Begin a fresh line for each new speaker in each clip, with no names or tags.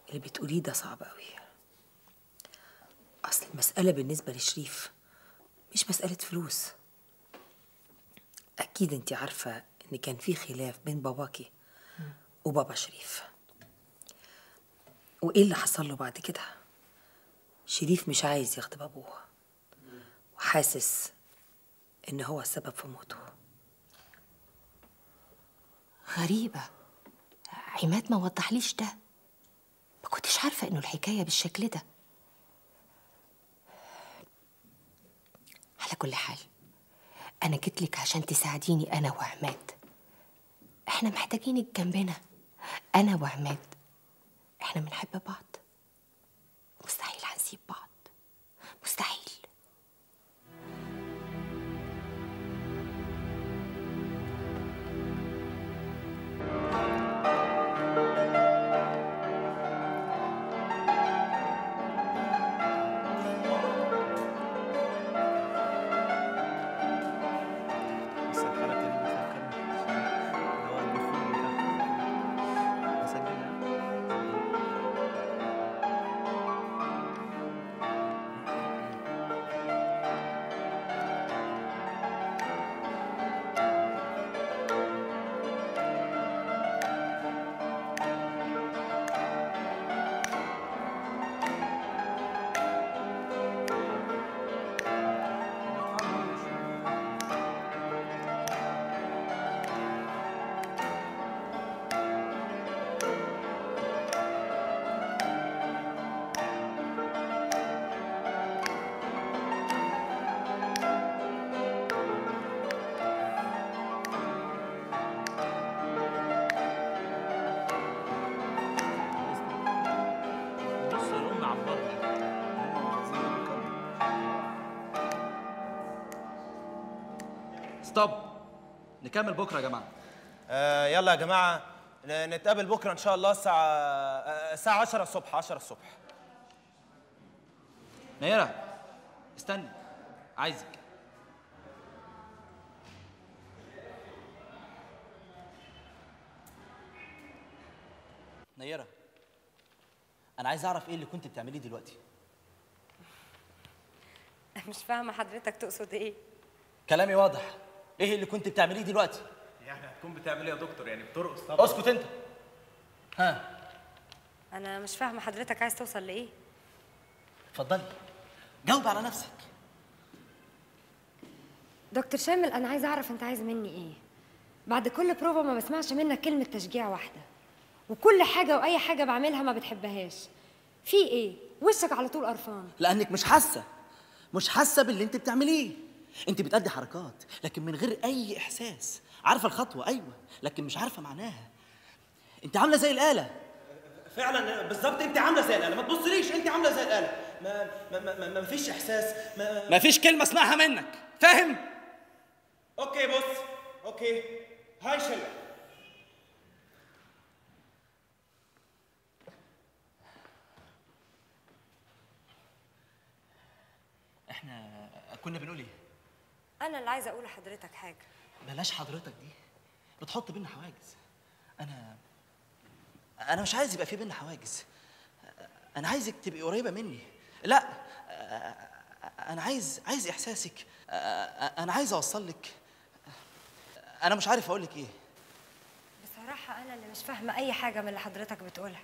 اللي بتقوليه ده صعب قوي اصل المسألة بالنسبة لشريف مش مسألة فلوس اكيد انت عارفة ان كان في خلاف بين باباكي وبابا شريف وايه اللي حصل له بعد كده شريف مش عايز يغضب ابوه وحاسس ان هو السبب في موته
غريبة عماد ما وضحليش ده ما كنتش عارفة انه الحكاية بالشكل ده على كل حال انا جيتلك عشان تساعديني انا وعماد احنا محتاجينك جنبنا انا وعماد احنا بنحب بعض مستحيل هنسيب بعض مستحيل
بس الحركة دي بتفكرني اللي هو الدخول بتاعها أسجلها بص الأم عبرني
ستوب نكمل بكره يا جماعه
آه يلا يا جماعه ن- نتقابل بكره ان شاء الله الساعه آه، الساعه 10 الصبح 10 الصبح
نيره استني عايزك نيره انا عايز اعرف ايه اللي كنت بتعمليه دلوقتي
مش فاهمة حضرتك تقصد ايه؟
كلامي واضح ايه اللي كنت بتعمليه دلوقتي
يعني هتكون بتعمل ايه يا دكتور يعني بترقص طبعا
اسكت انت ها
أنا مش فاهمة حضرتك عايز توصل لإيه؟
اتفضلي جاوب على نفسك
دكتور شامل أنا عايزة أعرف أنت عايز مني إيه؟ بعد كل بروفا ما بسمعش منك كلمة تشجيع واحدة وكل حاجة وأي حاجة بعملها ما بتحبهاش في إيه؟ وشك على طول قرفان
لانك مش حاسه مش حاسه باللي انت بتعمليه انت بتأدي حركات لكن من غير اي احساس عارفه الخطوه ايوه لكن مش عارفه معناها انت عامله زي الاله
فعلا بالظبط انت عامله زي الاله ما تبصليش انت عامله زي الاله ما ما ما, ما, ما فيش احساس ما
مفيش كلمه اسمعها منك فاهم
اوكي بص اوكي هاي شله
احنا كنا بنقول ايه
أنا اللي عايزة أقول لحضرتك حاجة
بلاش حضرتك دي بتحط بينا حواجز انا انا مش عايز يبقى في بينا حواجز انا عايزك تبقي قريبه مني لا انا عايز عايز احساسك انا عايز اوصل لك انا مش عارف اقول لك ايه
بصراحة أنا اللي مش فاهمة أي حاجة من اللي حضرتك بتقولها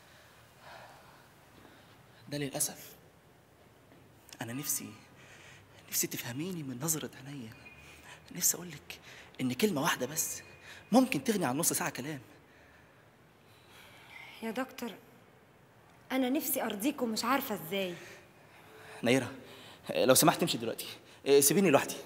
ده للاسف انا نفسي نفسي تفهميني من نظره عينيا نفسي اقول لك ان كلمه واحده بس ممكن تغني عن نص ساعه كلام
يا دكتور أنا نفسي أرضيك ومش عارفة إزاي
نيرة لو سمحت امشي دلوقتي سيبيني لوحدي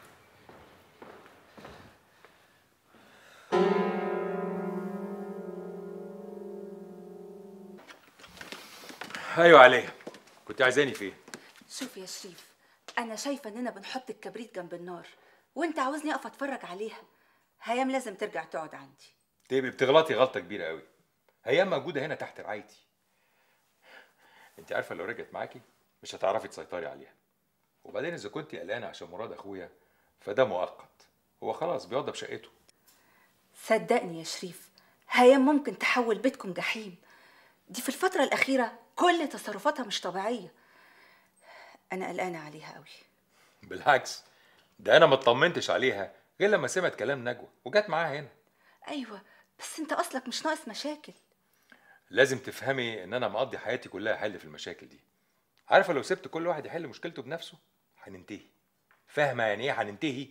ايوه عليا كنت عايزاني في ايه
شوف يا شريف انا شايفه اننا بنحط الكبريت جنب النار وانت عاوزني اقف اتفرج عليها هيام لازم ترجع تقعد عندي
تبقي بتغلطي غلطه كبيره قوي هي موجوده هنا تحت رعايتي انت عارفه لو رجعت معاكي مش هتعرفي تسيطري عليها وبعدين اذا كنت قلقانه عشان مراد اخويا فده مؤقت هو خلاص بيوضب شقته
صدقني يا شريف هيام ممكن تحول بيتكم جحيم دي في الفترة الأخيرة كل تصرفاتها مش طبيعية أنا قلقانة عليها قوي
بالعكس ده انا ما اطمنتش عليها غير لما سمعت كلام نجوى وجت معاها هنا
أيوة بس أنت أصلك مش ناقص مشاكل
لازم تفهمي ان انا مقضي حياتي كلها حل في المشاكل دي عارفه لو سبت كل واحد يحل مشكلته بنفسه هننتهي فاهمه يعني ايه هننتهي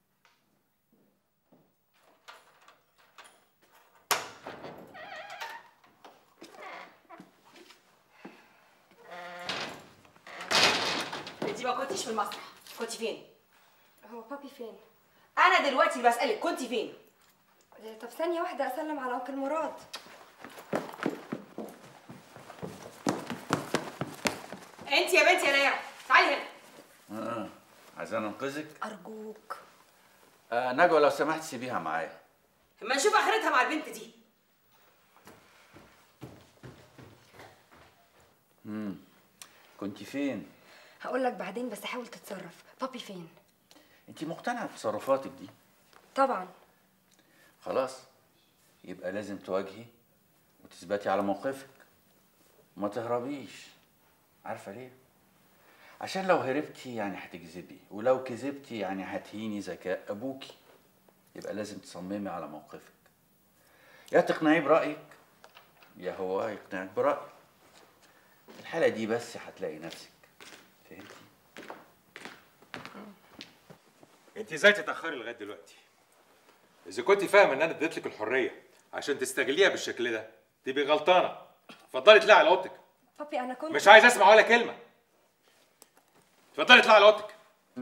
انت ما كنتيش في المسرح كنت فين
هو بابي فين
انا دلوقتي اللي بسالك كنت فين
طب ثانيه واحده اسلم على انكل مراد
انت يا بنتي يا ليا تعالي هنا
اه عايزاني انقذك
ارجوك
آه نجوى لو سمحت سيبيها معايا
اما نشوف اخرتها مع البنت دي
امم كنت فين
هقول لك بعدين بس حاول تتصرف بابي فين
انت مقتنعه بتصرفاتك دي
طبعا
خلاص يبقى لازم تواجهي وتثبتي على موقفك ما تهربيش عارفه ليه عشان لو هربتي يعني هتكذبي ولو كذبتي يعني هتهيني ذكاء ابوكي يبقى لازم تصممي على موقفك يا تقنعيه برايك يا هو يقنعك برايه في الحاله دي بس هتلاقي نفسك فهمتي
انت ازاي تتاخري لغايه دلوقتي اذا كنت فاهمه ان انا اديت لك الحريه عشان تستغليها بالشكل ده تبقي غلطانه اتفضلي اطلعي على اوضتك
بابي انا كنت
مش عايز اسمع ولا كلمه اتفضلي اطلعي على اوضتك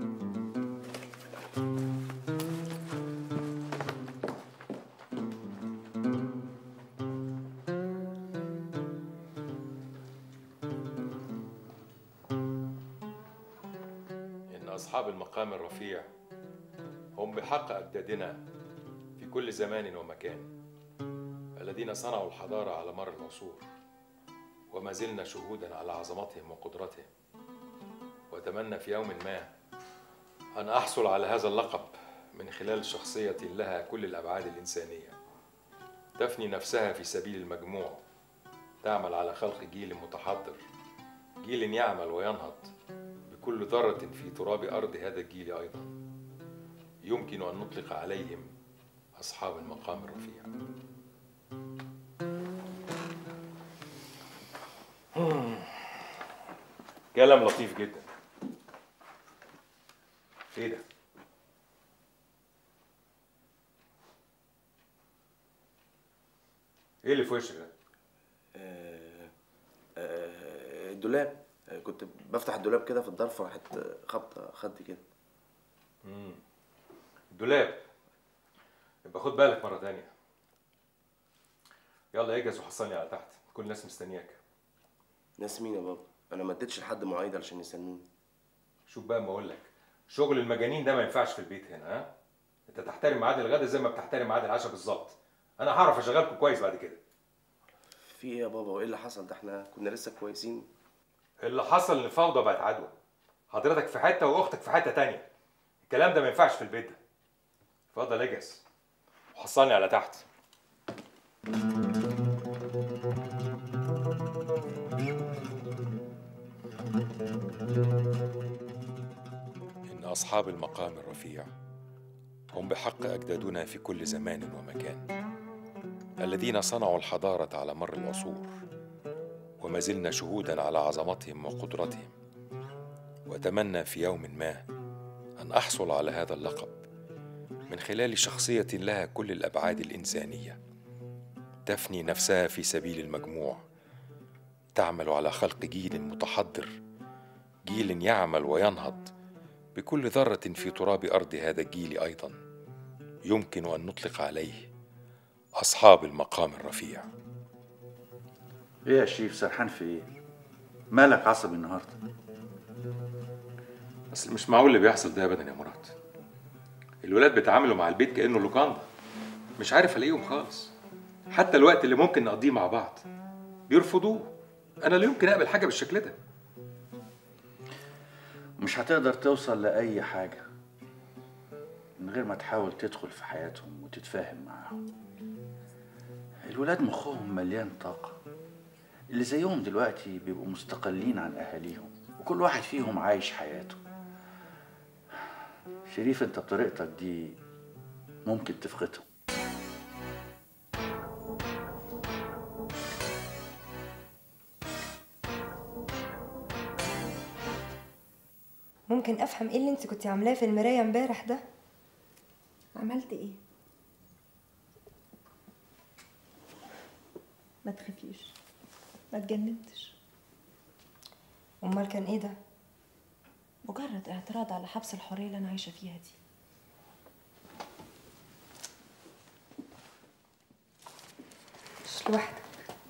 إن أصحاب المقام الرفيع هم بحق أجدادنا في كل زمان ومكان الذين صنعوا الحضارة على مر العصور وما زلنا شهودا على عظمتهم وقدرتهم وأتمنى في يوم ما أن أحصل على هذا اللقب من خلال شخصية لها كل الأبعاد الإنسانية تفني نفسها في سبيل المجموع تعمل على خلق جيل متحضر جيل يعمل وينهض بكل ذرة في تراب أرض هذا الجيل أيضا يمكن أن نطلق عليهم أصحاب المقام الرفيع كلام لطيف جدا ايه ده ايه اللي في وشك ده
آه، آه، الدولاب آه، كنت بفتح الدولاب كده في الظرف راحت خبطه خدي كده
الدولاب يبقى خد بالك مرة تانية يلا اجهز وحصلني على تحت كل الناس مستنياك
ناس مين يا بابا انا ما اديتش لحد مواعيد علشان يستنوني
شوف بقى ما اقول لك شغل المجانين ده ما ينفعش في البيت هنا ها انت تحترم ميعاد الغدا زي ما بتحترم ميعاد العشاء بالظبط انا هعرف اشغلكم كويس بعد كده
في ايه يا بابا وايه اللي حصل ده احنا كنا لسه كويسين
اللي حصل ان فوضى بقت عدوى حضرتك في حته واختك في حته تانية الكلام ده ما ينفعش في البيت ده اتفضل اجهز وحصلني على تحت إن أصحاب المقام الرفيع هم بحق أجدادنا في كل زمان ومكان الذين صنعوا الحضارة على مر العصور وما زلنا شهودا على عظمتهم وقدرتهم وأتمنى في يوم ما أن أحصل على هذا اللقب من خلال شخصية لها كل الأبعاد الإنسانية تفني نفسها في سبيل المجموع تعمل على خلق جيل متحضر جيل يعمل وينهض بكل ذرة في تراب أرض هذا الجيل أيضا يمكن أن نطلق عليه أصحاب المقام الرفيع
ايه يا شريف سرحان في ايه مالك عصبي النهارده
بس مش معقول اللي بيحصل ده ابدا يا مراد الولاد بيتعاملوا مع البيت كانه لوكاندا مش عارف الاقيهم خالص حتى الوقت اللي ممكن نقضيه مع بعض بيرفضوه انا لا يمكن اقبل حاجه بالشكل ده
مش هتقدر توصل لأي حاجة من غير ما تحاول تدخل في حياتهم وتتفاهم معاهم الولاد مخهم مليان طاقة اللي زيهم دلوقتي بيبقوا مستقلين عن اهاليهم وكل واحد فيهم عايش حياته شريف انت بطريقتك دي ممكن تفقدهم
ممكن افهم ايه اللي انت كنت عاملاه في المرايه امبارح ده
عملت ايه ما تخافيش ما اتجننتش
امال كان ايه ده
مجرد اعتراض على حبس الحريه اللي انا عايشه فيها دي
مش لوحدك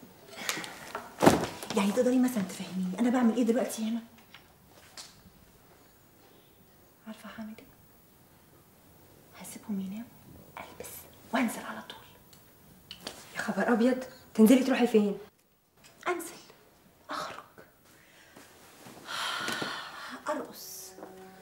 يعني تقدري مثلا تفهميني انا بعمل ايه دلوقتي هنا عارفه هعمل ايه هسيبهم يناموا البس وانزل على طول
يا خبر ابيض تنزلي تروحي فين
انزل اخرج ارقص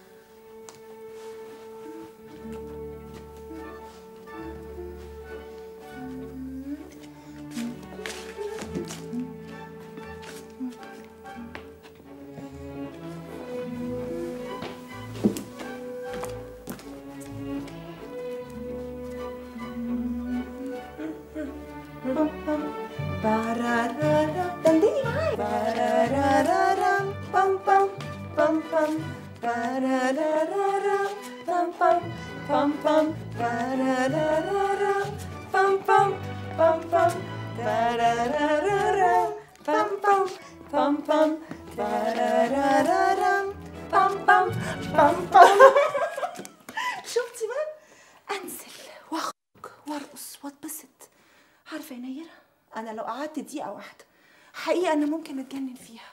بام بام بارارارا دندني معايا بارارارا بام بام بام بام بارارارا بام بام بام بام بارارارا بام بام بام بام بارارارا بام بام بام بام بارارارا بام بام بام بام شفتي بقى انزل واخرج وارقص واتبسط عارفه يا نيره انا لو قعدت دقيقه واحده حقيقه انا ممكن اتجنن فيها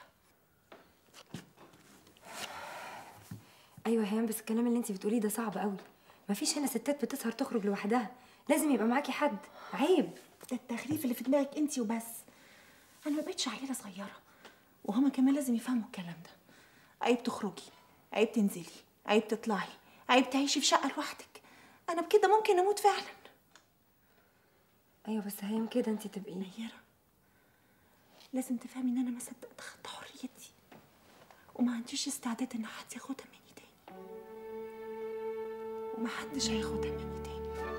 ايوه يا هيام بس الكلام اللي انت بتقوليه ده صعب قوي مفيش هنا ستات بتسهر تخرج لوحدها لازم يبقى معاكي حد عيب
ده التغريف اللي في دماغك انت وبس انا ما بقتش عيله صغيره وهما كمان لازم يفهموا الكلام ده عيب تخرجي عيب تنزلي عيب تطلعي عيب تعيشي في شقه لوحدك انا بكده ممكن اموت فعلا
ايوه بس هيام كده انت تبقي
نيره لازم تفهمي ان انا ما صدقت خدت حريتي وما عنديش استعداد ان حد ياخدها مني تاني وما حدش هياخدها مني تاني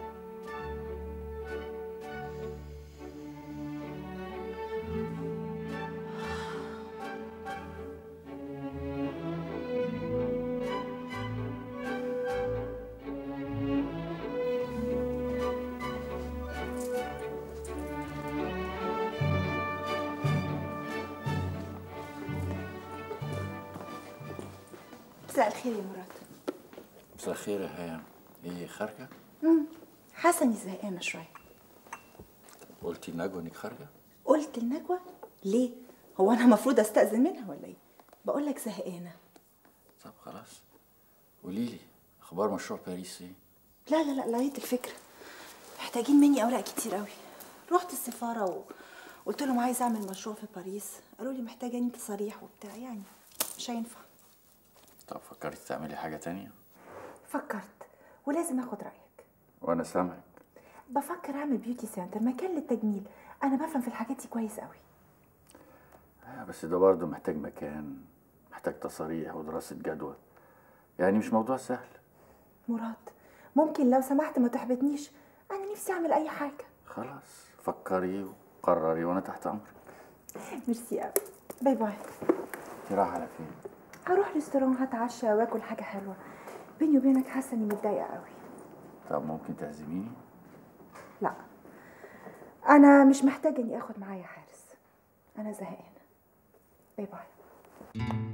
مساء الخير يا مراد
مساء الخير يا هيام ايه خارجه
امم حاسه اني زهقانه شويه
قلتي لنجوى انك خارجه
قلت لنجوى ليه هو انا المفروض استاذن منها ولا ايه بقول لك زهقانه
طب خلاص قولي لي اخبار مشروع باريس ايه
لا لا لا لقيت الفكره محتاجين مني اوراق كتير قوي رحت السفاره وقلت لهم عايزه اعمل مشروع في باريس قالوا لي محتاجه انت تصاريح وبتاع يعني مش هينفع
طب فكرتي تعملي حاجه تانية
فكرت ولازم اخد رايك
وانا سامعك
بفكر اعمل بيوتي سنتر مكان للتجميل انا بفهم في الحاجات دي كويس قوي
آه، بس ده برضه محتاج مكان محتاج تصاريح ودراسه جدوى يعني مش موضوع سهل
مراد ممكن لو سمحت ما تحبطنيش انا نفسي اعمل اي حاجه
خلاص فكري وقرري وانا تحت امرك
ميرسي قوي باي باي
انت رايحه على فين
هروح ريستوران هتعشى واكل حاجه حلوه بيني وبينك حاسه اني متضايقه قوي
طب ممكن تعزميني
لا انا مش محتاجه اني اخد معايا حارس انا زهقانه باي باي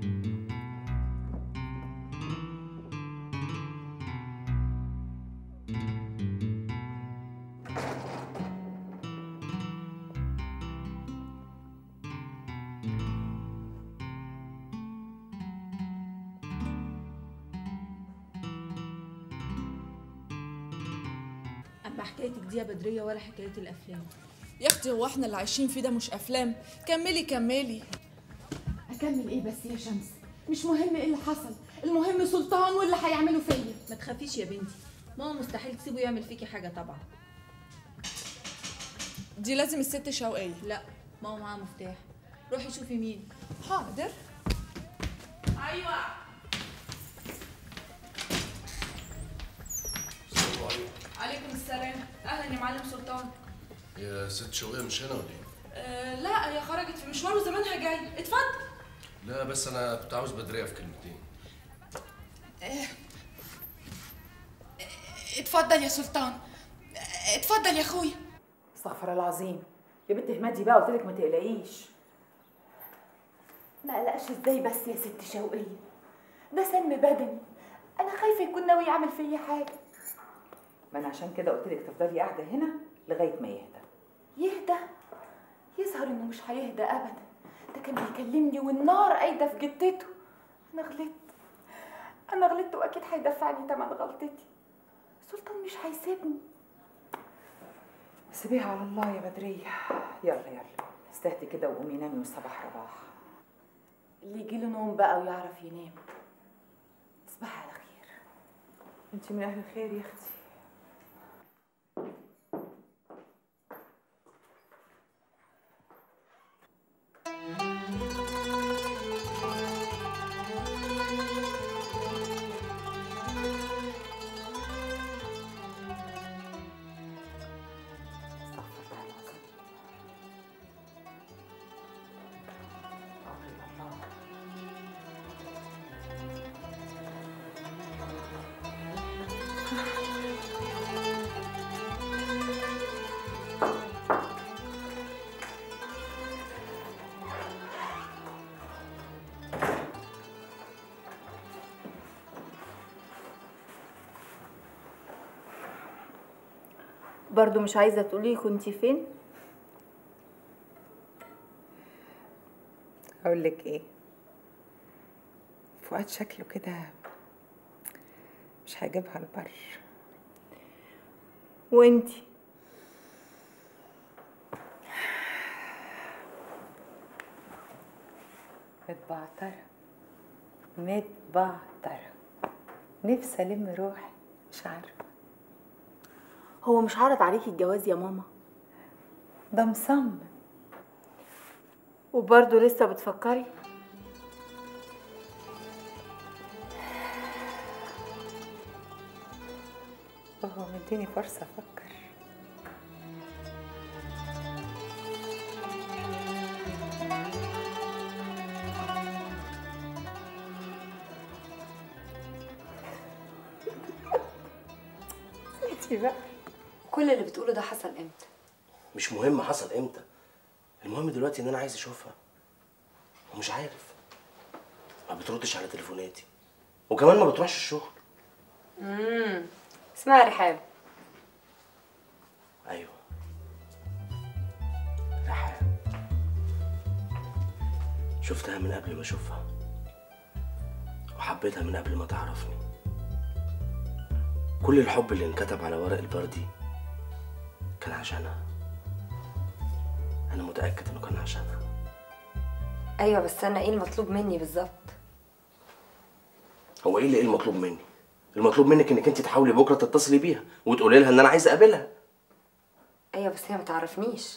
اما حكايتك دي يا بدريه ولا حكايه الافلام
يا اختي هو احنا اللي عايشين فيه ده مش افلام كملي كملي
اكمل ايه بس يا شمس مش مهم ايه اللي حصل المهم سلطان واللي هيعمله فيا
ما تخافيش يا بنتي ماما مستحيل تسيبه يعمل فيكي حاجه طبعا
دي لازم الست شوقية
لا ماما معاها مفتاح
روحي شوفي مين حاضر ايوه
السلام عليكم
عليكم السلام اهلا يا معلم سلطان
يا ست شوقية مش هنا ولا ايه؟
أه لا هي خرجت في مشوار وزمانها جاي اتفضل
لا بس انا كنت عاوز بدرية في كلمتين
آه، اتفضل يا سلطان آه، اتفضل يا اخويا
استغفر الله العظيم يا بنت اهمدي بقى قلت لك ما تقلقيش
ما قلقش ازاي بس يا ست شوقية ده سم بدني انا خايفة يكون ناوي يعمل فيا حاجة
ما انا عشان كده قلت لك تفضلي قاعده هنا لغايه ما يهدى
يهدى يظهر انه مش هيهدى ابدا ده كان بيكلمني والنار قايده في جتته انا غلطت انا غلطت واكيد هيدفعني تمن غلطتي سلطان مش هيسيبني
سيبيها على الله يا بدريه يلا يلا استهدي كده وقومي نامي والصباح رباح
اللي يجيله نوم بقى ويعرف ينام تصبحي على خير
انت من اهل الخير يا اختي
برضو مش عايزة تقولي كنتي فين
اقول لك ايه فؤاد شكله كده مش هيجيبها البر
وانتي
متبعترة متبعترة نفسي ألم روحي مش عارفة
هو مش عرض عليكي الجواز يا ماما
ده مصمم
وبرضه لسه بتفكري
وهو مديني فرصة أفكر
انتي بقى كل اللي بتقوله ده حصل امتى
مش مهم حصل امتى المهم دلوقتي ان انا عايز اشوفها ومش عارف ما بتردش على تليفوناتي وكمان ما بتروحش الشغل
امم اسمها رحاب
ايوه رحاب شفتها من قبل ما اشوفها وحبيتها من قبل ما تعرفني كل الحب اللي انكتب على ورق البردي كان عشانها انا متاكد انه كان عشانها
ايوه بس انا ايه المطلوب مني بالظبط
هو ايه اللي ايه المطلوب مني المطلوب منك انك انت تحاولي بكره تتصلي بيها وتقولي لها ان انا عايز اقابلها
ايوه بس هي ما تعرفنيش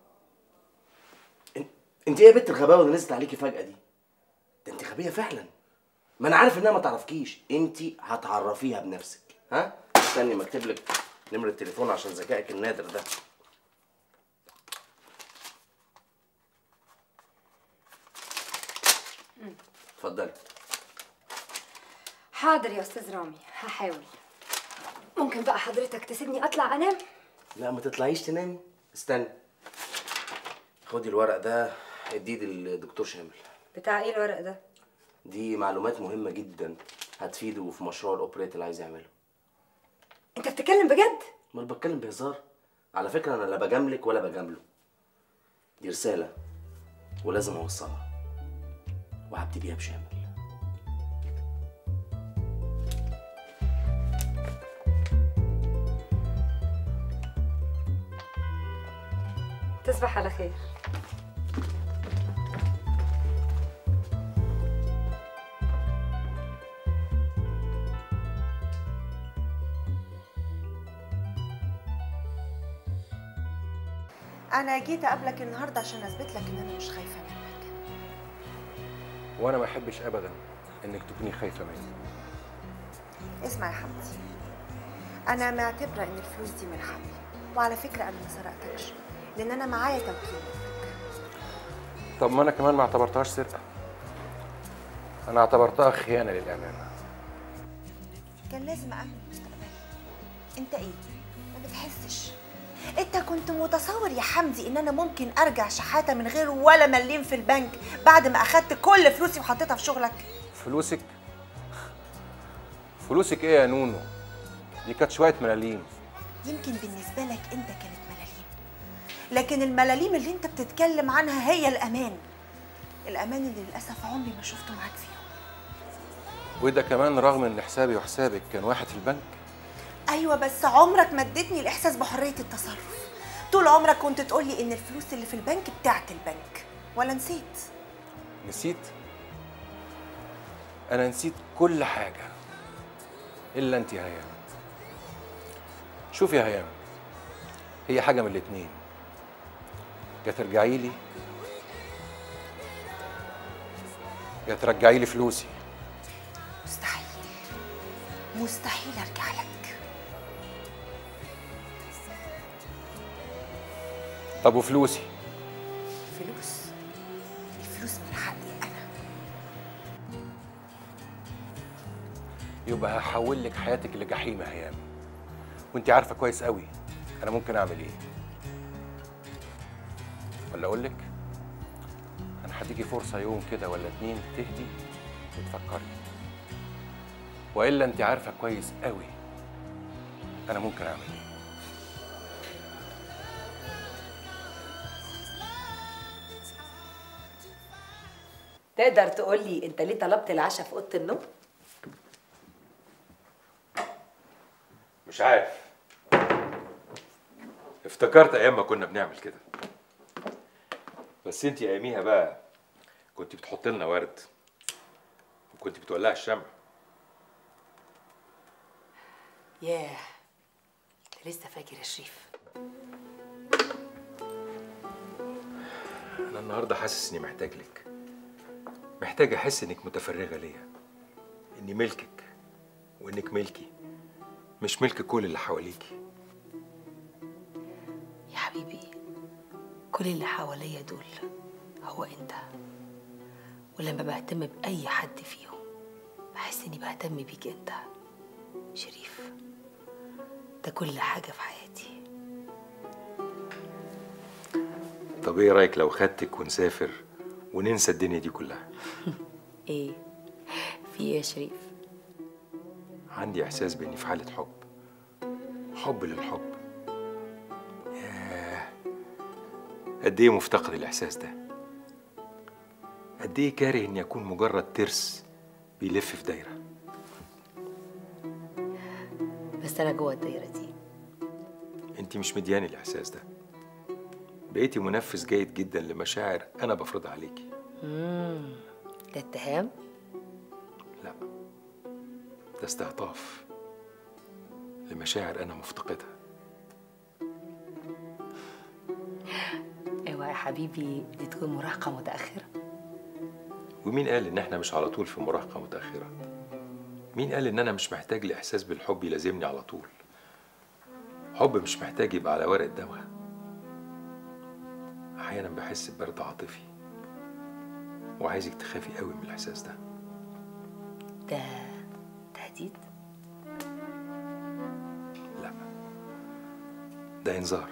انت ايه يا بنت الغباوه اللي نزلت عليكي فجاه دي ده انت غبيه فعلا ما انا عارف انها ما تعرفكيش انت هتعرفيها بنفسك ها استني ما اكتب لك نمره التليفون عشان ذكائك النادر ده اتفضلي
حاضر يا استاذ رامي هحاول ممكن بقى حضرتك تسيبني اطلع انام
لا ما تطلعيش تنامي استني خدي الورق ده اديه للدكتور شامل
بتاع ايه الورق ده
دي معلومات مهمه جدا هتفيده في مشروع الاوبريت اللي عايز يعمله
انت بتتكلم بجد
امال بتكلم بهزار على فكره انا لا بجاملك ولا بجامله دي رساله ولازم اوصلها وهبدي بيها بشامل
تصبح على خير
انا جيت اقابلك النهارده عشان اثبت لك ان انا مش خايفه منك
وانا ما احبش ابدا انك تكوني خايفه مني
اسمع يا حمدي انا معتبره ان الفلوس دي من حقي وعلى فكره انا ما سرقتكش لان انا معايا توكيل
طب ما انا كمان ما اعتبرتهاش سرقه انا اعتبرتها خيانه للامانه
كان لازم اعمل مستقبلي انت ايه ما بتحسش انت كنت متصور يا حمدي ان انا ممكن ارجع شحاته من غير ولا مليم في البنك بعد ما اخدت كل فلوسي وحطيتها في شغلك
فلوسك فلوسك ايه يا نونو دي كانت شويه ملاليم
يمكن بالنسبه لك انت كانت ملاليم لكن الملاليم اللي انت بتتكلم عنها هي الامان الامان اللي للاسف عمري ما شفته معاك فيه
وده كمان رغم ان حسابي وحسابك كان واحد في البنك
ايوه بس عمرك ما اديتني الاحساس بحريه التصرف طول عمرك كنت تقولي ان الفلوس اللي في البنك بتاعت البنك ولا نسيت
نسيت انا نسيت كل حاجه الا انت يا هيام شوفي يا هيام هي حاجه من الاتنين يا ترجعي لي يا ترجعي لي فلوسي
مستحيل مستحيل ارجع لك
طب وفلوسي
فلوس الفلوس من حقي انا
يبقى هحول لك حياتك لجحيم يا هيام وانت عارفه كويس قوي انا ممكن اعمل ايه ولا اقول لك انا هديكي فرصه يوم كده ولا اتنين تهدي وتفكري والا انت عارفه كويس قوي انا ممكن اعمل ايه
تقدر تقول لي انت ليه طلبت العشاء في اوضه النوم
مش عارف افتكرت ايام ما كنا بنعمل كده بس انت اياميها بقى كنت بتحط لنا ورد وكنت بتولع الشمع
ياه انت لسه فاكر يا شريف
انا النهارده حاسس اني محتاج لك محتاج احس انك متفرغه ليا اني ملكك وانك ملكي مش ملك كل اللي حواليكي
يا حبيبي كل اللي حواليا دول هو انت ولما بهتم بأي حد فيهم بحس اني بهتم بيك انت شريف ده كل حاجة في حياتي
طب ايه رايك لو خدتك ونسافر وننسى الدنيا دي كلها
ايه في ايه يا شريف
عندي احساس باني في حاله حب حب للحب ياه قد ايه مفتقد الاحساس ده قد ايه كاره اني اكون مجرد ترس بيلف في دايره
بس انا جوه الدايرة دي
انت مش مدياني الاحساس ده بقيتي منفذ جيد جدا لمشاعر انا بفرضها عليكي
امم ده اتهام
لا ده استعطاف لمشاعر انا مفتقدها
اوعى يا حبيبي دي تكون مراهقة متأخرة
ومين قال ان احنا مش على طول في مراهقه متاخره مين قال ان انا مش محتاج لاحساس بالحب يلازمني على طول حب مش محتاج يبقى على ورق دواء احيانا بحس ببرد عاطفي وعايزك تخافي قوي من الاحساس ده
ده تهديد
لا ده انذار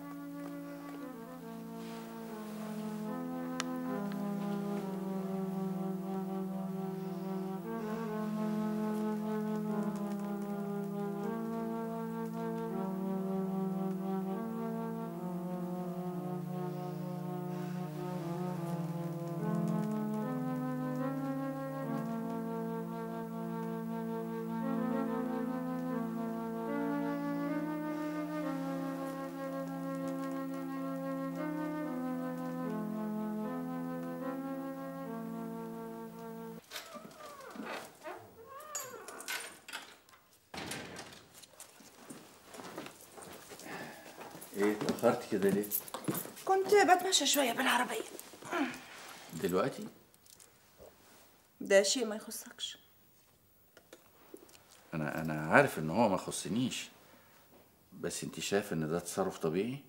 ايه اتأخرت كده ليه؟
كنت بتمشى شويه بالعربيه
دلوقتي؟
ده شيء ما يخصكش
انا انا عارف ان هو ما يخصنيش بس انت شايف ان ده تصرف طبيعي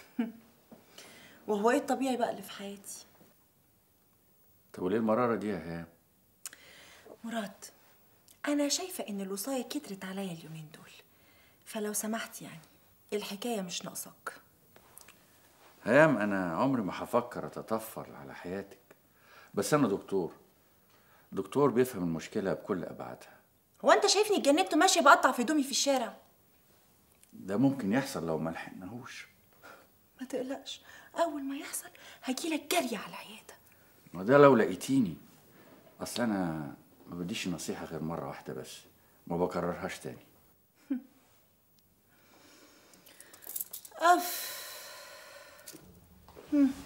وهو ايه الطبيعي بقى اللي في حياتي
طب وليه المراره دي يا هام
مراد انا شايفه ان الوصايه كترت عليا اليومين دول فلو سمحت يعني الحكايه مش ناقصاك
هيام انا عمري ما هفكر اتطفل على حياتك بس انا دكتور دكتور بيفهم المشكله بكل ابعادها
هو انت شايفني اتجنبت وماشيه بقطع في هدومي في الشارع
ده ممكن يحصل لو ما لحقناهوش
ما تقلقش اول ما يحصل هجيلك جري على العياده
وده لو لقيتيني اصل انا ما بديش النصيحه غير مره واحده بس ما بكررهاش تاني
اف هم.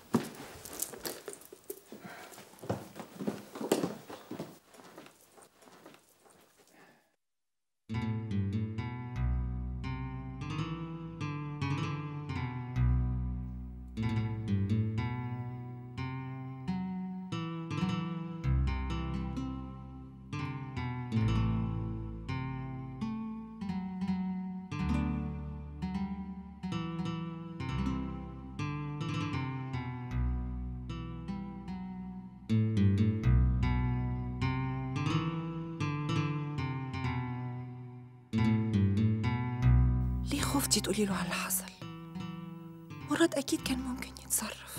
ليه خفتي تقولي له على اللي حصل مراد اكيد كان ممكن يتصرف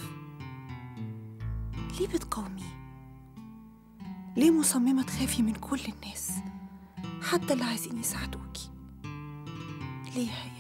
ليه بتقاوميه ليه مصممه تخافي من كل الناس حتى اللي عايزين يساعدوكي ليه هي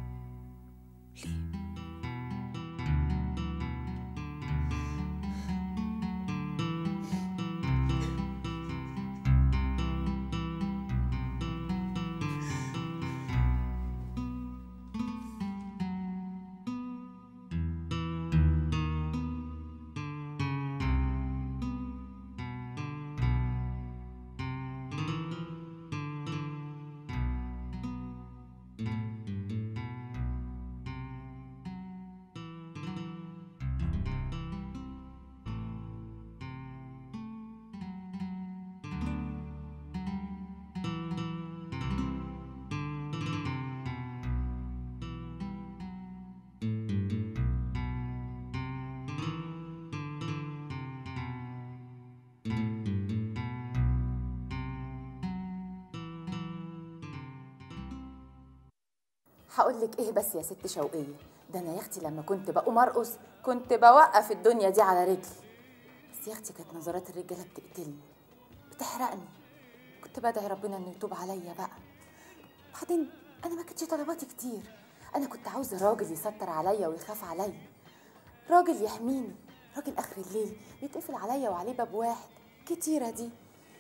هقول لك ايه بس يا ست شوقيه ده انا يا اختي لما كنت بقوم ارقص كنت بوقف الدنيا دي على رجلي بس يا اختي كانت نظرات الرجاله بتقتلني بتحرقني كنت بدعي ربنا انه يتوب عليا بقى بعدين انا ما كانتش طلباتي كتير انا كنت عاوزه راجل يستر عليا ويخاف عليا راجل يحميني راجل اخر الليل يتقفل عليا وعليه باب واحد كتيره دي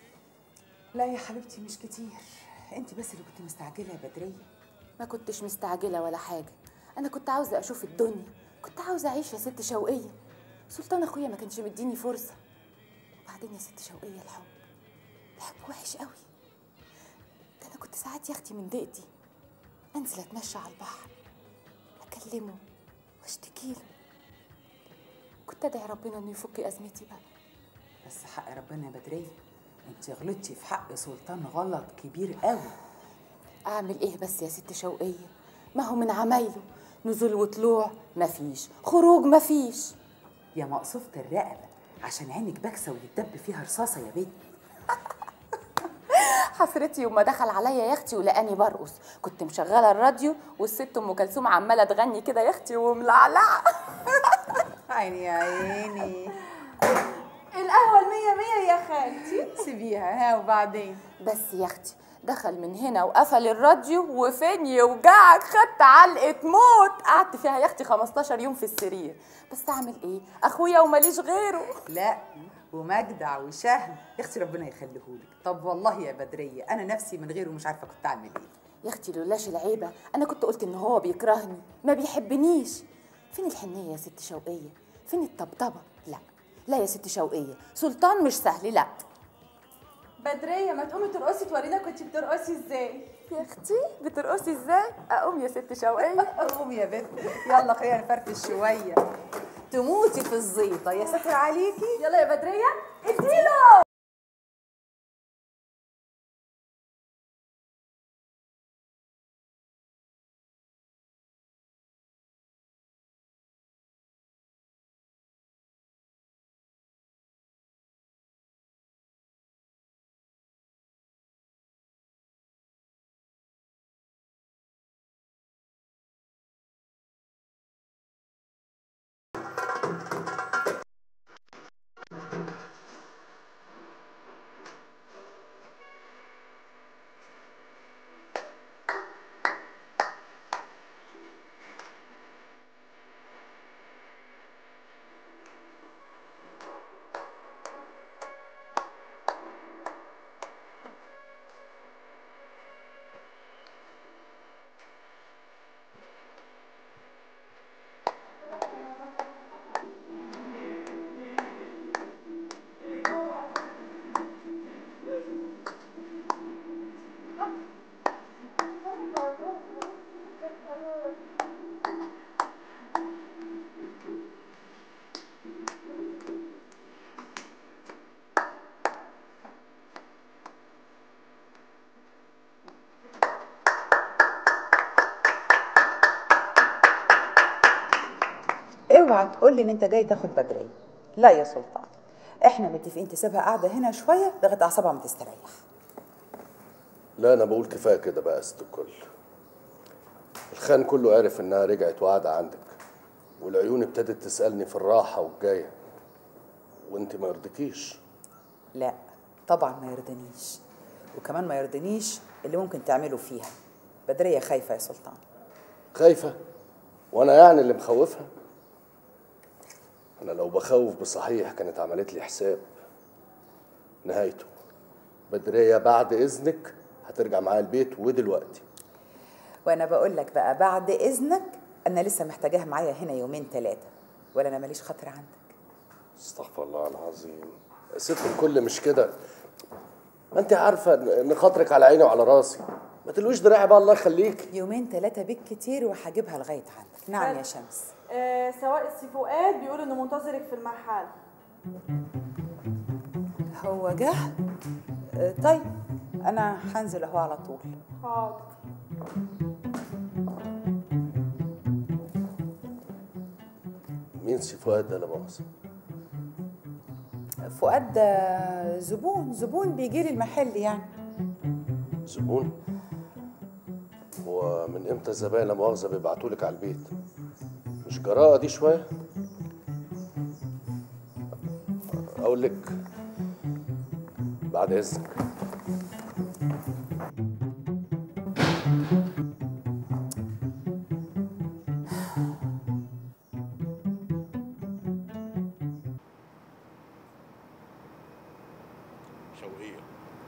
لا يا حبيبتي مش كتير انت بس اللي كنت مستعجله يا بدريه
ما كنتش مستعجله ولا حاجه انا كنت عاوزه اشوف الدنيا كنت عاوزه اعيش يا ست شوقيه سلطان اخويا ما كانش مديني فرصه وبعدين يا ست شوقيه الحب الحب وحش قوي ده انا كنت ساعات يا اختي من ضيقتي انزل اتمشى على البحر اكلمه واشتكي له كنت ادعي ربنا انه يفك ازمتي بقى
بس حق ربنا يا بدريه انت غلطتي في حق سلطان غلط كبير قوي
اعمل ايه بس يا ست شوقيه ما هو من عمايله نزول وطلوع مفيش خروج مفيش
يا مقصوفة الرقبة عشان عينك باكسة ويتدب فيها رصاصة يا بنت
حسرتي يوم ما دخل عليا يا اختي ولقاني برقص كنت مشغله الراديو والست ام كلثوم عماله تغني كده يا اختي وملعلعه
عيني يا عيني
القهوة المية مية يا خالتي
سيبيها ها وبعدين
بس يا اختي دخل من هنا وقفل الراديو وفين يوجعك خدت علقه موت قعدت فيها يا اختي 15 يوم في السرير بس اعمل ايه اخويا وماليش غيره
لا ومجدع وشهم يا اختي ربنا يخليهولك طب والله يا بدريه انا نفسي من غيره مش عارفه كنت اعمل ايه
يا اختي لولاش العيبه انا كنت قلت ان هو بيكرهني ما بيحبنيش فين الحنيه يا ست شوقيه فين الطبطبه لا لا يا ست شوقيه سلطان مش سهل لا
بدرية ما تقومي ترقصي تورينا كنتي بترقصي ازاي
يا اختي بترقصي ازاي اقوم يا ست شوقيه
قومي يا بنت يلا خلينا نفرفش شويه تموتي في الزيطه يا ساتر عليكي
يلا يا بدرية اديله
اوعى تقول لي ان انت جاي تاخد بدريه لا يا سلطان احنا متفقين تسيبها قاعده هنا شويه لغايه اعصابها ما تستريح
لا انا بقول كفايه كده بقى يا ست الكل الخان كله عرف انها رجعت وقاعده عندك والعيون ابتدت تسالني في الراحه والجايه وانت ما يرضيكيش
لا طبعا ما يرضنيش وكمان ما يرضنيش اللي ممكن تعمله فيها بدريه خايفه يا سلطان
خايفه وانا يعني اللي مخوفها انا لو بخوف بصحيح كانت عملت لي حساب نهايته بدريه بعد اذنك هترجع معايا البيت ودلوقتي
وانا بقول لك بقى بعد اذنك انا لسه محتاجاها معايا هنا يومين ثلاثه ولا انا ماليش خاطر عندك
استغفر الله العظيم يا ست الكل مش كده ما انت عارفه ان خاطرك على عيني وعلى راسي ما تلويش دراعي بقى الله يخليك
يومين ثلاثه بالكتير وهجيبها لغايه عندك نعم يا شمس
آه سواء السي فؤاد بيقول انه منتظرك في المرحال
هو جه آه، طيب انا هنزل اهو على طول
حاضر
مين سي فؤاد ده لا مؤاخذه
فؤاد ده زبون زبون بيجي لي المحل يعني
زبون هو من امتى الزباين لا مؤاخذه بيبعتوا لك على البيت مش جراءه دي شويه اقول لك بعد اذنك
شوقية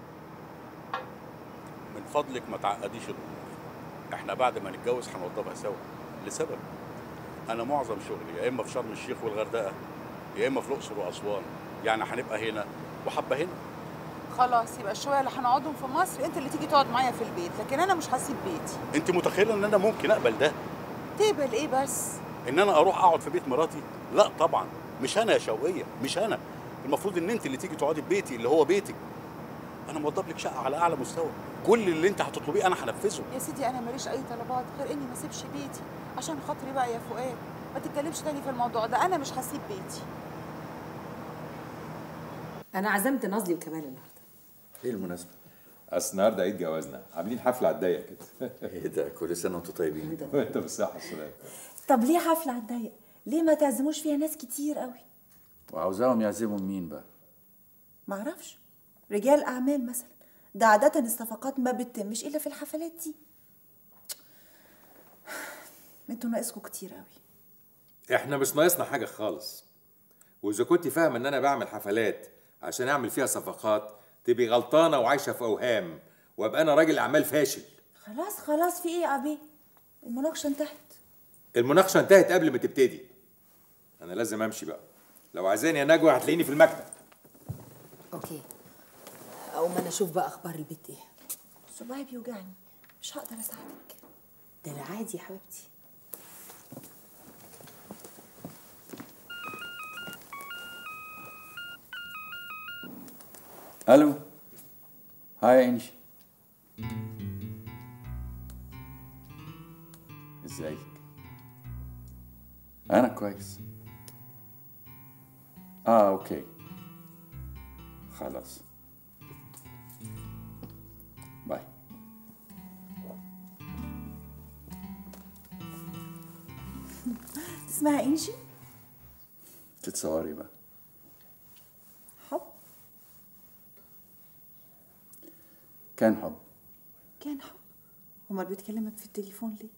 من فضلك ما تعقديش الامور احنا بعد ما نتجوز هنوضبها سوا لسبب انا معظم شغلي يا اما في شرم الشيخ والغردقه يا اما في الاقصر واسوان يعني هنبقى هنا وحبه هنا
خلاص يبقى الشويه اللي هنقعدهم في مصر انت اللي تيجي تقعد معايا في البيت لكن انا مش هسيب بيتي
انت متخيله ان انا ممكن اقبل ده
تقبل ايه بس
ان انا اروح اقعد في بيت مراتي لا طبعا مش انا يا شوقيه مش انا المفروض ان انت اللي تيجي تقعدي في بيتي اللي هو بيتك انا موضب لك شقه على اعلى مستوى كل اللي انت هتطلبيه انا هنفذه
يا سيدي انا ماليش اي طلبات غير اني ما اسيبش بيتي عشان خاطري بقى يا فؤاد ما تتكلمش تاني في الموضوع ده انا مش هسيب بيتي
انا عزمت نازلي وكمال النهارده
ايه المناسبة؟
اصل النهارده عيد جوازنا عاملين حفله على الضيق كده
ايه ده كل سنة وانتم طيبين
وانت بالصحه والسلامه
طب ليه حفله على الضيق ليه ما تعزموش فيها ناس كتير قوي
وعاوزاهم يعزموا مين بقى؟
معرفش رجال اعمال مثلا ده عاده الصفقات ما بتتمش الا في الحفلات دي انتوا ناقصكم كتير قوي
احنا مش ناقصنا حاجه خالص واذا كنت فاهم ان انا بعمل حفلات عشان اعمل فيها صفقات تبقي غلطانه وعايشه في اوهام وابقى انا راجل اعمال فاشل
خلاص خلاص في ايه يا ابي المناقشه انتهت
المناقشه انتهت قبل ما تبتدي انا لازم امشي بقى لو عايزاني يا نجوى هتلاقيني في المكتب
اوكي اقوم انا اشوف بقى اخبار البيت ايه
صباعي بيوجعني مش هقدر اساعدك
ده انا عادي يا حبيبتي
الو هاي يا انشي ازيك انا كويس اه اوكي خلاص باي
اسمها انشي
تتصوري بقى
حب
كان حب
كان حب امال بتكلمك في التليفون ليه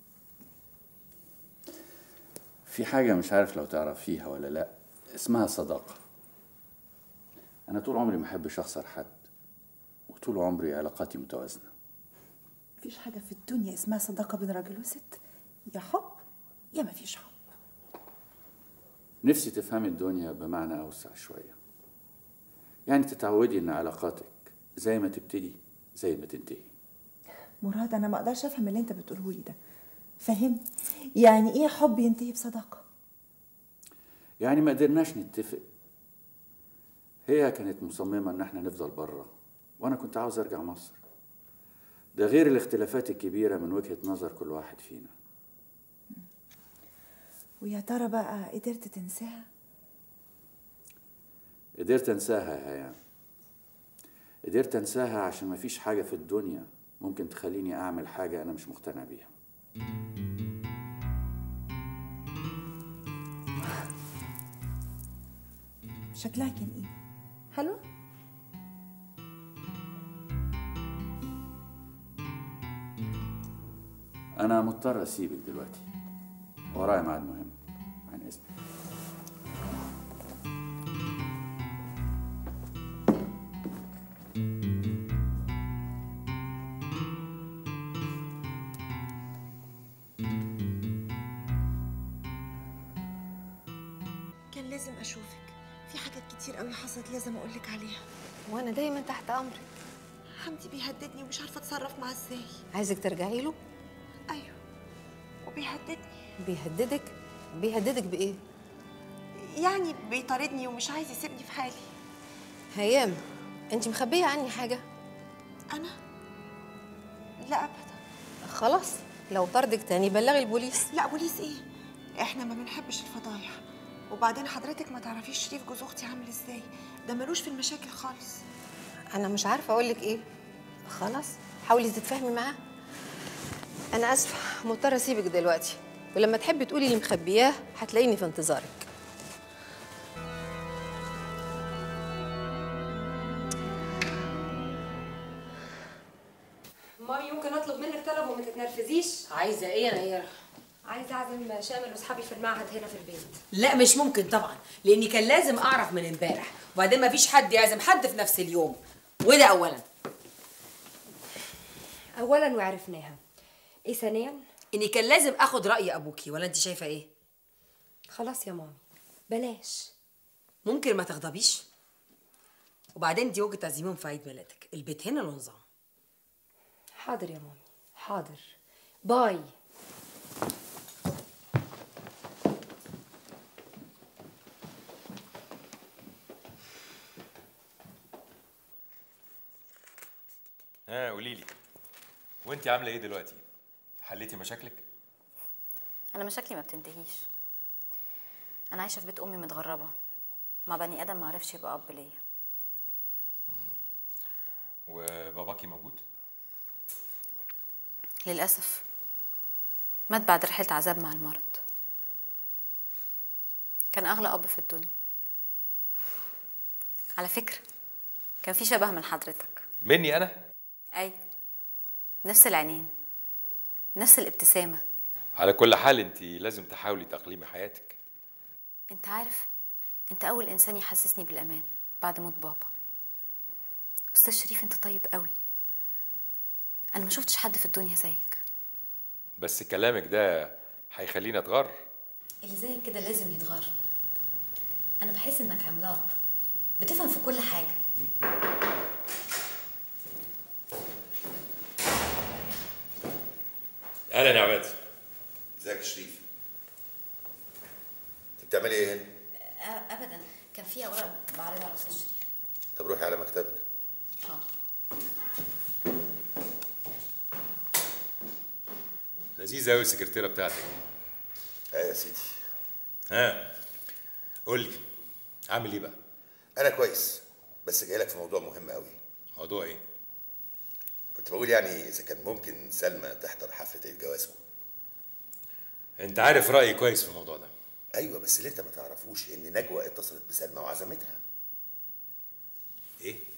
في حاجة مش عارف لو تعرفيها ولا لا اسمها صداقة أنا طول عمري ما أحبش أخسر حد وطول عمري علاقاتي متوازنة
مفيش حاجه في الدنيا اسمها صداقه بين راجل وست يا حب يا مفيش حب
نفسي تفهمي الدنيا بمعنى أوسع شوية يعني تتعودي إن علاقاتك زي ما تبتدي زي ما تنتهي
مراد انا ما اقدرش افهم اللي انت بتقوله لي ده فهمني يعني ايه حب ينتهي بصداقه
يعني ما قدرناش نتفق هي كانت مصممة إن احنا نفضل بره وأنا كنت عاوز أرجع مصر ده غير الاختلافات الكبيرة من وجهة نظر كل واحد فينا
ويا ترى بقى قدرت تنساها
قدرت انساها يا هيام قدرت انساها عشان مفيش حاجة في الدنيا ممكن تخليني اعمل حاجة انا مش مقتنع بيها
شكلها كان ايه حلوة
انا مضطر اسيبك دلوقتي ورايا ميعاد مهم عن اذنك
كان لازم اشوفك في حاجات كتير قوي حصلت لازم اقولك عليها
وانا دايما تحت امرك
حمدي بيهددني ومش عارفه اتصرف معاه ازاي
عايزك ترجعي له
ايوه وبيهددني
بيهددك بيهددك بايه
يعني بيطاردني ومش عايز يسيبني في حالي
هيام انت مخبيه عني حاجه
انا لا ابدا
خلاص لو طردك تاني بلغي البوليس
لا بوليس ايه احنا ما بنحبش الفضايح وبعدين حضرتك ما تعرفيش شريف جوز اختي عامل ازاي ده ملوش في المشاكل خالص
انا مش عارفه اقول لك ايه خلاص حاولي تتفاهمي معاه انا اسفه مضطره اسيبك دلوقتي ولما تحبي تقولي اللي مخبياه هتلاقيني في انتظارك
مامي ممكن اطلب منك طلب وما تتنرفزيش
عايزه ايه يا نيره
عايزه اعزم شامل واصحابي في المعهد هنا في البيت
لا مش ممكن طبعا لاني كان لازم اعرف من امبارح وبعدين ما فيش حد يعزم حد في نفس اليوم وده اولا
اولا وعرفناها ايه ثانيا
اني كان لازم اخد راي ابوكي ولا انت شايفه ايه
خلاص يا مامي بلاش
ممكن ما تغضبيش وبعدين دي وجهه تعزيمهم في عيد ميلادك البيت هنا له نظام
حاضر يا مامي حاضر باي
ها قولي لي وانت عامله ايه دلوقتي حليتي مشاكلك
انا مشاكلي ما بتنتهيش انا عايشه في بيت امي متغربه مع بني ادم ما عرفش يبقى اب ليا
وباباكي موجود
للاسف مات بعد رحله عذاب مع المرض كان اغلى اب في الدنيا على فكره كان في شبه من حضرتك
مني انا
اي نفس العينين نفس الابتسامه
على كل حال انت لازم تحاولي تقليمي حياتك
انت عارف انت اول انسان يحسسني بالامان بعد موت بابا استاذ شريف انت طيب قوي انا ما شفتش حد في الدنيا زيك
بس كلامك ده هيخليني اتغر
اللي زيك كده لازم يتغير انا بحس انك عملاق بتفهم في كل حاجه
اهلا يا عماد
ازيك يا شريف انت بتعملي ايه هنا
أ- ابدا كان في اوراق بعرضها على استاذ شريف
طب روحي على مكتبك
اه
لذيذه قوي السكرتيره بتاعتك
اه يا سيدي
ها قول لي عامل ايه بقى
انا كويس بس جاي لك في موضوع مهم قوي
موضوع ايه
كنت بقول يعني اذا كان ممكن سلمى تحضر حفله عيد جوازكم
انت عارف رايي كويس في الموضوع ده
ايوه بس اللي انت ما تعرفوش ان نجوى اتصلت بسلمى وعزمتها
ايه